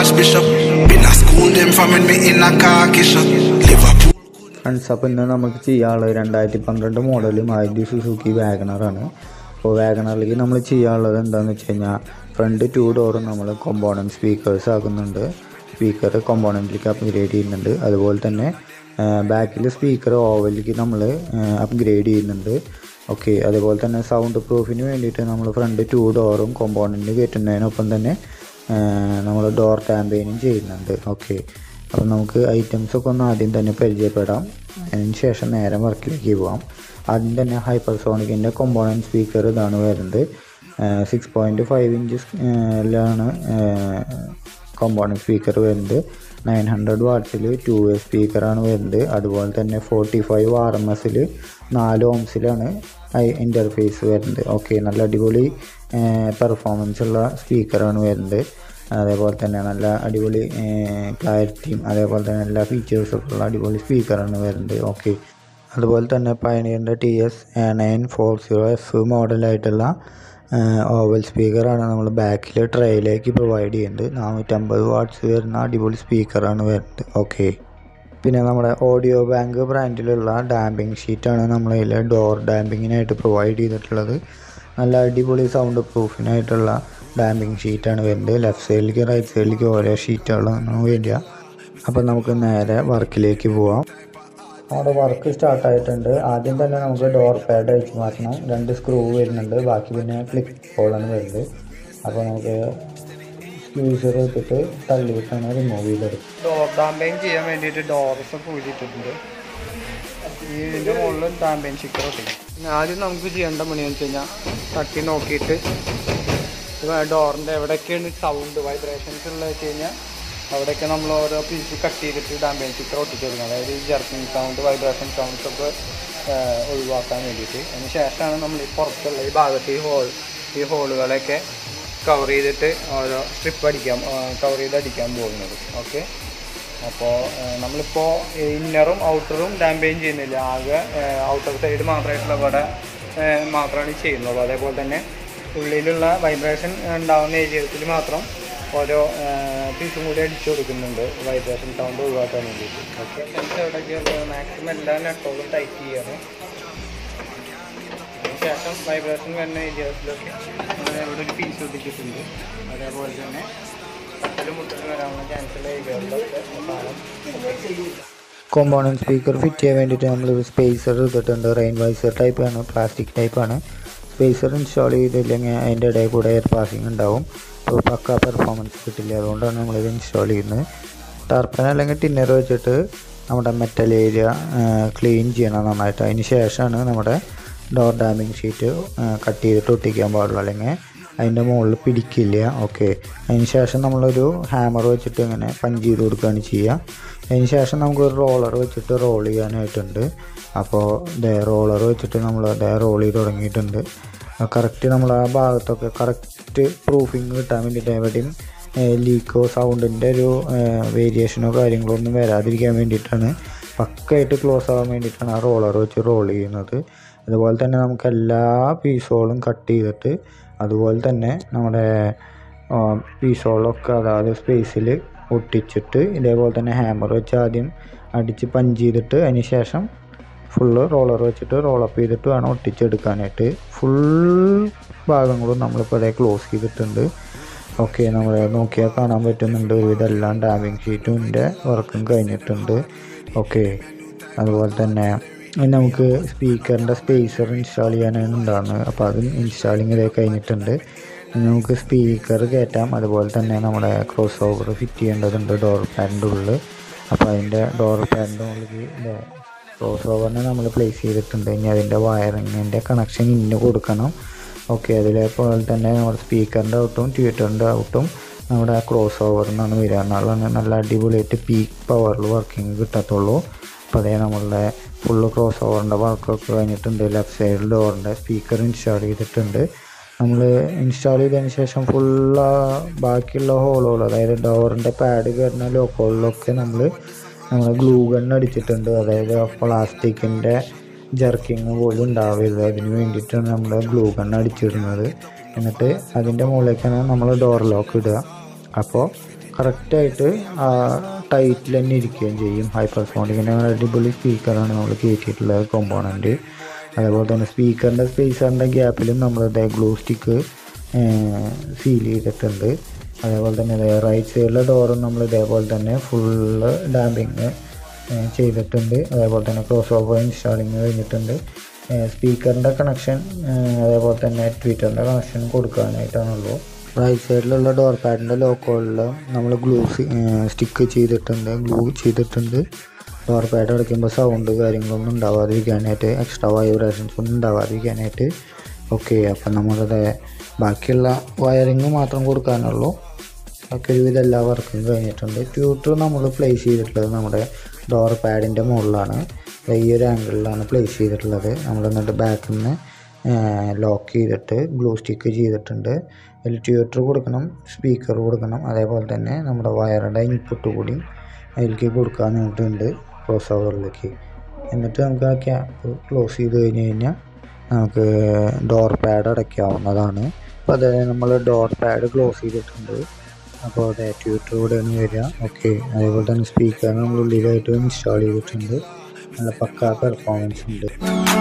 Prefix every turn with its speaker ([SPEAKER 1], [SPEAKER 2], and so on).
[SPEAKER 1] Archbishop. Been a school them from when me in a khaki shot. Liverpool.
[SPEAKER 2] Friends അപ്പോൾ ഇന്ന് നമുക്ക് ചെയ്യാനുള്ളത് രണ്ടായിരത്തി പന്ത്രണ്ട് മോഡൽ മാരുതി സുസുക്കി വാഗണറാണ് അപ്പോൾ വാഗണറിലേക്ക് നമ്മൾ ചെയ്യാനുള്ളത് എന്താണെന്ന് വെച്ച് കഴിഞ്ഞാൽ ഫ്രണ്ട് ടു ഡോറും നമ്മൾ കോമ്പോണൻറ്റ് സ്പീക്കേഴ്സ് ആക്കുന്നുണ്ട് സ്പീക്കർ കോമ്പോണൻറ്റിലേക്ക് അപ്ഗ്രേഡ് ചെയ്യുന്നുണ്ട് അതുപോലെ തന്നെ ബാക്കിൽ സ്പീക്കർ ഓവലിലേക്ക് നമ്മൾ അപ്ഗ്രേഡ് ചെയ്യുന്നുണ്ട് ഓക്കെ അതുപോലെ തന്നെ സൗണ്ട് പ്രൂഫിന് വേണ്ടിയിട്ട് നമ്മൾ ഫ്രണ്ട് ടു ഡോറും കോമ്പോണൻറ്റ് കയറ്റുന്നതിനൊപ്പം തന്നെ നമ്മൾ ഡോർ ടാമ്പയിനും ചെയ്യുന്നുണ്ട് ഓക്കെ അപ്പം നമുക്ക് ഐറ്റംസ് ഒക്കെ ഒന്ന് ആദ്യം തന്നെ പരിചയപ്പെടാം അതിന് ശേഷം നേരെ വർക്കിലേക്ക് പോവാം ആദ്യം തന്നെ ഹൈപ്പർസോണിക്കിൻ്റെ കോമ്പോണൻറ്റ് സ്പീക്കർ ഇതാണ് വരുന്നത് സിക്സ് പോയിൻറ്റ് ഫൈവ് ഇഞ്ചിലാണ് കോമ്പോണൻറ്റ് സ്പീക്കർ വരുന്നത് നയൻ ഹൺഡ്രഡ് വാട്ട്സിൽ ടു വേ സ്പീക്കറാണ് വരുന്നത് അതുപോലെ തന്നെ ഫോർട്ടി ഫൈവ് ആർ എം എസിൽ നാല് ഓംസിലാണ് ഇൻ്റർഫേസ് വരുന്നത് ഓക്കെ നല്ല അടിപൊളി പെർഫോമൻസ് ഉള്ള സ്പീക്കറാണ് വരുന്നത് അതേപോലെ തന്നെ നല്ല അടിപൊളി ക്ലാരിറ്റിയും അതേപോലെ തന്നെ എല്ലാ ഫീച്ചേഴ്സൊക്കെ ഉള്ള അടിപൊളി സ്പീക്കറാണ് വരുന്നത് ഓക്കെ അതുപോലെ തന്നെ പയനിയറിൻ്റെ T S nine four zero F മോഡലായിട്ടുള്ള ഓവൽ സ്പീക്കറാണ് നമ്മൾ ബാക്കിൽ ട്രേയിലേക്ക് പ്രൊവൈഡ് ചെയ്യുന്നത് നാനൂറ്റമ്പത് വാട്ട്സ് വരുന്ന അടിപൊളി സ്പീക്കറാണ് വരുന്നത് ഓക്കെ പിന്നെ നമ്മുടെ ഓഡിയോ ബാങ്ക് ബ്രാൻഡിലുള്ള ഡാമ്പിങ് ഷീറ്റാണ് നമ്മളതിൽ ഡോർ ഡാമ്പിങ്ങിനായിട്ട് പ്രൊവൈഡ് ചെയ്തിട്ടുള്ളത് നല്ല അടിപൊളി സൗണ്ട് പ്രൂഫിനായിട്ടുള്ള ഡാമ്പിങ് ഷീറ്റാണ് വരുന്നത് ലെഫ്റ്റ് സൈഡിലേക്ക് റൈറ്റ് സൈഡിലേക്ക് ഓരോ ഷീറ്റുകളാണ് വരിക അപ്പോൾ നമുക്ക് നേരെ വർക്കിലേക്ക് പോവാം നമ്മുടെ വർക്ക് സ്റ്റാർട്ട് ആയിട്ടുണ്ട് ആദ്യം തന്നെ നമുക്ക് ഡോർ പാഡ് അഴിച്ച് മാറ്റണം രണ്ട് സ്ക്രൂ വരുന്നുണ്ട് ബാക്കി പിന്നെ ക്ലിപ്പ് ഹോളാണ് വരുന്നത് അപ്പോൾ നമുക്ക് സ്ക്യൂസർ വെച്ചിട്ട് തള്ളിയിട്ടാണ് റിമൂവ് ചെയ്തെടുക്കുക
[SPEAKER 3] ഡോർ ഡാമ്പയിൻ ചെയ്യാൻ വേണ്ടിയിട്ട് ഡോർസ് ഒക്കെ ഊരിയിട്ടിട്ടുണ്ട് ഈ ഇതിൻ്റെ മുകളിൽ ഡാമ്പയിൻ സ്റ്റിക്കർ ഒട്ടിക്കും പിന്നെ ആദ്യം നമുക്ക് ചെയ്യേണ്ട പണിയെന്ന് വെച്ച് കഴിഞ്ഞാൽ തട്ടി നോക്കിയിട്ട് ഡോറിൻ്റെ എവിടെയൊക്കെയാണ് സൗണ്ട് വൈബ്രേഷൻസ് ഉള്ളത് വെച്ച് കഴിഞ്ഞാൽ അവിടെയൊക്കെ നമ്മൾ ഓരോ പീസ് കട്ട് ചെയ്തിട്ട് ഡാമ്പയിൻ സ്റ്റിക്കർ ഒട്ടിച്ചെടുക്കണം അതായത് ഈ ജർക്കിങ് സൗണ്ട് വൈബ്രേഷൻ സൗണ്ട്സ് ഒക്കെ ഒഴിവാക്കാൻ വേണ്ടിയിട്ട് അതിന് ശേഷമാണ് നമ്മൾ ഈ പുറത്തുള്ള ഈ ഭാഗത്ത് ഈ ഹോൾ ഈ ഹോളുകളൊക്കെ കവർ ചെയ്തിട്ട് ഓരോ സ്ട്രിപ്പ് അടിക്കാൻ കവർ ചെയ്ത് അടിക്കാൻ പോകുന്നത് ഓക്കെ അപ്പോൾ നമ്മളിപ്പോൾ ഇന്നറും ഔട്ടറും ഡാമ്പയിൻ ചെയ്യുന്നില്ല ആകെ ഔട്ടർ സൈഡ് മാത്രമായിട്ടുള്ള ഇവിടെ മാത്രമാണ് ചെയ്യുന്നുള്ളൂ അതേപോലെ തന്നെ ഉള്ളിലുള്ള വൈബ്രേഷൻ ഉണ്ടാകുന്ന ഏരിയത്തിൽ മാത്രം ഓരോ പീസും കൂടി അടിച്ചു കൊടുക്കുന്നുണ്ട് വൈബ്രേഷൻ സൗണ്ട് ഒഴിവാക്കാൻ വേണ്ടിയിട്ട് ഓക്കെ എവിടെയൊക്കെ മാക്സിമം എല്ലാ നെട്ടോളും ടൈറ്റ് ചെയ്യാണ് ശേഷം വൈബ്രേഷൻ വരുന്ന ഏരിയാസിലൊക്കെ നമ്മൾ ഇവിടെ ഒരു പീസ് ഒട്ടിച്ചിട്ടുണ്ട് അതേപോലെ തന്നെ തട്ടലും മുട്ടലും വരാനുള്ള ചാൻസുള്ള ഏരിയകളിലൊക്കെ സാധനം
[SPEAKER 2] കോമ്പോണൻറ്റ് സ്പീക്കർ ഫിറ്റ് ചെയ്യാൻ വേണ്ടിയിട്ട് നമ്മൾ സ്പേസർ എടുത്തിട്ടുണ്ട് റെയിൻ വൈസർ ടൈപ്പാണ് പ്ലാസ്റ്റിക് ടൈപ്പാണ് സ്പേസർ ഇൻസ്റ്റാൾ ചെയ്തില്ലെങ്കിൽ അതിൻ്റെ ഇടയിൽ കൂടെ എയർ പാസിങ് ഉണ്ടാവും അപ്പോൾ പക്ക പെർഫോമൻസ് കിട്ടില്ല അതുകൊണ്ടാണ് നമ്മളിത് ഇൻസ്റ്റാൾ ചെയ്യുന്നത് ടർപ്പൻ അല്ലെങ്കിൽ ടിന്നർ വെച്ചിട്ട് നമ്മുടെ മെറ്റൽ ഏരിയ ക്ലീൻ ചെയ്യണം നന്നായിട്ട് അതിന് ശേഷമാണ് നമ്മുടെ ഡോർ ഡാമിങ് ഷീറ്റ് കട്ട് ചെയ്തിട്ട് ഒട്ടിക്കാൻ പാടുള്ളൂ അല്ലെങ്കിൽ അതിൻ്റെ മുകളിൽ പിടിക്കില്ല ഓക്കെ അതിന് ശേഷം നമ്മളൊരു ഹാമർ വെച്ചിട്ട് ഇങ്ങനെ പഞ്ച് ചെയ്ത് കൊടുക്കുകയാണ് ചെയ്യുക അതിന് ശേഷം നമുക്കൊരു റോളർ വെച്ചിട്ട് റോൾ ചെയ്യാനായിട്ടുണ്ട് അപ്പോൾ ഇതേ റോളർ വെച്ചിട്ട് നമ്മൾ അതേ റോൾ ചെയ്ത് തുടങ്ങിയിട്ടുണ്ട് കറക്റ്റ് നമ്മൾ ആ ഭാഗത്തൊക്കെ കറക്റ്റ് പ്രൂഫിങ് കിട്ടാൻ വേണ്ടിയിട്ട് എവിടെയും ലീക്കോ സൗണ്ടിൻ്റെ ഒരു വേരിയേഷനോ കാര്യങ്ങളോ ഒന്നും വരാതിരിക്കാൻ വേണ്ടിയിട്ടാണ് പക്കായിട്ട് ക്ലോസ് ആവാൻ വേണ്ടിയിട്ടാണ് ആ റോളർ വെച്ച് റോൾ ചെയ്യുന്നത് അതുപോലെ തന്നെ നമുക്ക് എല്ലാ പീസുകളും കട്ട് ചെയ്തിട്ട് അതുപോലെ തന്നെ നമ്മുടെ പീസുകളൊക്കെ അതാത് സ്പേസിൽ ഒട്ടിച്ചിട്ട് ഇതേപോലെ തന്നെ ഹാമർ വെച്ച് ആദ്യം അടിച്ച് പഞ്ച് ചെയ്തിട്ട് അതിന് ശേഷം ഫുള്ള് റോളർ വെച്ചിട്ട് റോളപ്പ് ചെയ്തിട്ട് വേണം ഒട്ടിച്ചെടുക്കാനായിട്ട് ഫുൾ ഭാഗങ്ങളും നമ്മളിപ്പോൾ അതേ ക്ലോസ് ചെയ്തിട്ടുണ്ട് ഓക്കെ നമ്മൾ നോക്കിയാൽ കാണാൻ പറ്റുന്നുണ്ട് ഒരുവിധം എല്ലാം ഡാമിങ് ഷീറ്റിൻ്റെ വർക്കും കഴിഞ്ഞിട്ടുണ്ട് ഓക്കെ അതുപോലെ തന്നെ ഇനി നമുക്ക് സ്പീക്കറിൻ്റെ സ്പേസർ ഇൻസ്റ്റാൾ ചെയ്യാനാണ് ഉണ്ടാകുന്നത് അപ്പോൾ അതും ഇൻസ്റ്റാളിങ് ഇതേ കഴിഞ്ഞിട്ടുണ്ട് ഇനി നമുക്ക് സ്പീക്കർ കയറ്റാം അതുപോലെ തന്നെ നമ്മുടെ ക്രോസ് ഓവർ ഫിറ്റ് ചെയ്യേണ്ടതുണ്ട് ഡോർ പാഡിൻ്റെ ഉള്ളിൽ അപ്പോൾ അതിൻ്റെ ഡോർ പാഡിൻ്റെ ഉള്ളിൽ ക്രോസ് ഓവറിനെ നമ്മൾ പ്ലേസ് ചെയ്തിട്ടുണ്ട് ഇനി അതിൻ്റെ വയറിങ്ങിൻ്റെ കണക്ഷൻ ഇന്ന് കൊടുക്കണം ഓക്കെ അതിലേപോലെ തന്നെ നമ്മുടെ സ്പീക്കറിൻ്റെ ഔട്ടും ട്വിറ്ററിൻ്റെ ഔട്ടും നമ്മുടെ ക്രോസ് ഓവറിൽ നിന്നാണ് വരിക എന്നാലാണ് നല്ല അടിപൊളിയായിട്ട് പീക്ക് പവറിൽ വർക്കിംഗ് കിട്ടത്തുള്ളൂ അപ്പോൾ അതേ നമ്മളുടെ ഫുള്ള് ക്രോസ് ഓവറിൻ്റെ വർക്കൊക്കെ കഴിഞ്ഞിട്ടുണ്ട് ലെഫ്റ്റ് സൈഡിൽ ഡോറിൻ്റെ സ്പീക്കർ ഇൻസ്റ്റാൾ ചെയ്തിട്ടുണ്ട് നമ്മൾ ഇൻസ്റ്റാൾ ചെയ്തതിന് ശേഷം ഫുള്ള് ബാക്കിയുള്ള ഹോളുകൾ അതായത് ഡോറിൻ്റെ പാഡ് കയറുന്ന ലോക്കോളിലൊക്കെ നമ്മൾ നമ്മൾ ഗ്ലൂ ഗൺ അടിച്ചിട്ടുണ്ട് അതായത് പ്ലാസ്റ്റിക്കിൻ്റെ ജർക്കിങ് പോലും ഉണ്ടാവരുത് അതിന് വേണ്ടിയിട്ടാണ് നമ്മൾ ഗ്ലൂ ഗൺ അടിച്ചിടുന്നത് എന്നിട്ട് അതിൻ്റെ മുകളിലേക്കാണ് നമ്മൾ ഡോർ ലോക്ക് ഇടുക അപ്പോൾ കറക്റ്റായിട്ട് ആ ടൈറ്റിൽ തന്നെ ഇരിക്കുകയും ചെയ്യും ഹൈപ്പർ സോണിക്കിൻ്റെ അടിപൊളി സ്പീക്കറാണ് നമ്മൾ കയറ്റിയിട്ടുള്ളത് കോമ്പോണൻറ്റ് അതേപോലെ തന്നെ സ്പീക്കറിൻ്റെ സ്പേസറിൻ്റെ ഗ്യാപ്പിലും നമ്മൾ ഗ്ലൂ സ്റ്റിക്ക് സീൽ ചെയ്തിട്ടുണ്ട് അതേപോലെ തന്നെ റൈറ്റ് സൈഡിലെ ഡോറും നമ്മൾ ഇതേപോലെ തന്നെ ഫുള്ള് ഡാമ്പിങ് ചെയ്തിട്ടുണ്ട് അതേപോലെ തന്നെ ക്രോസ് ഓവർ ഇൻസ്റ്റാളിങ് കഴിഞ്ഞിട്ടുണ്ട് സ്പീക്കറിൻ്റെ കണക്ഷൻ അതേപോലെ തന്നെ ട്വിറ്ററിൻ്റെ കണക്ഷൻ കൊടുക്കാനായിട്ടാണുള്ളൂ റൈറ്റ് സൈഡിലുള്ള ഡോർ പാഡിൻ്റെ ലോക്കുകളിൽ നമ്മൾ ഗ്ലൂ സ്റ്റിക്ക് ചെയ്തിട്ടുണ്ട് ഗ്ലൂ ചെയ്തിട്ടുണ്ട് ഡോർ പാഡ് അടയ്ക്കുമ്പോൾ സൗണ്ട് കാര്യങ്ങളൊന്നും ഉണ്ടാവാതിരിക്കാനായിട്ട് എക്സ്ട്രാ വൈബ്രേഷൻസ് ഒന്നും ഉണ്ടാവാതിരിക്കാനായിട്ട് ഓക്കെ അപ്പം നമ്മളത് ബാക്കിയുള്ള വയറിങ് മാത്രം കൊടുക്കാനുള്ളൂ ബാക്കി ഒരുവിധം എല്ലാ വർക്കും കഴിഞ്ഞിട്ടുണ്ട് ട്യൂട്ടർ നമ്മൾ പ്ലേസ് ചെയ്തിട്ടുള്ളത് നമ്മുടെ ഡോർ പാഡിൻ്റെ മുകളിലാണ് ഈ ഒരു ആംഗിളിലാണ് പ്ലേസ് ചെയ്തിട്ടുള്ളത് നമ്മൾ എന്നിട്ട് ബാക്കിൽ നിന്ന് ലോക്ക് ചെയ്തിട്ട് ഗ്ലൂ സ്റ്റിക്ക് ചെയ്തിട്ടുണ്ട് അതിൽ ട്യൂട്ടർ കൊടുക്കണം സ്പീക്കർ കൊടുക്കണം അതേപോലെ തന്നെ നമ്മുടെ വയറുടെ ഇൻപുട്ട് കൂടി അതിലേക്ക് കൊടുക്കാൻ വേണ്ടിയിട്ടുണ്ട് ക്രോസ് ഓവറിലേക്ക് എന്നിട്ട് നമുക്ക് ആ ക്യാപ്പ് ക്ലോസ് ചെയ്ത് കഴിഞ്ഞ് കഴിഞ്ഞാൽ നമുക്ക് ഡോർ പാഡ് അടയ്ക്കാവുന്നതാണ് അപ്പോൾ അതായത് നമ്മൾ ഡോർ പാഡ് ക്ലോസ് ചെയ്തിട്ടുണ്ട് അപ്പോൾ അതെ ട്യൂട്ടർ കൂടെയാണ് വരിക ഓക്കെ അതേപോലെ തന്നെ സ്പീക്കർ നമ്മൾ ഉള്ളിലായിട്ട് ഇൻസ്റ്റാൾ ചെയ്തിട്ടുണ്ട് നല്ല പക്കാ പെർഫോമൻസ് ഉണ്ട്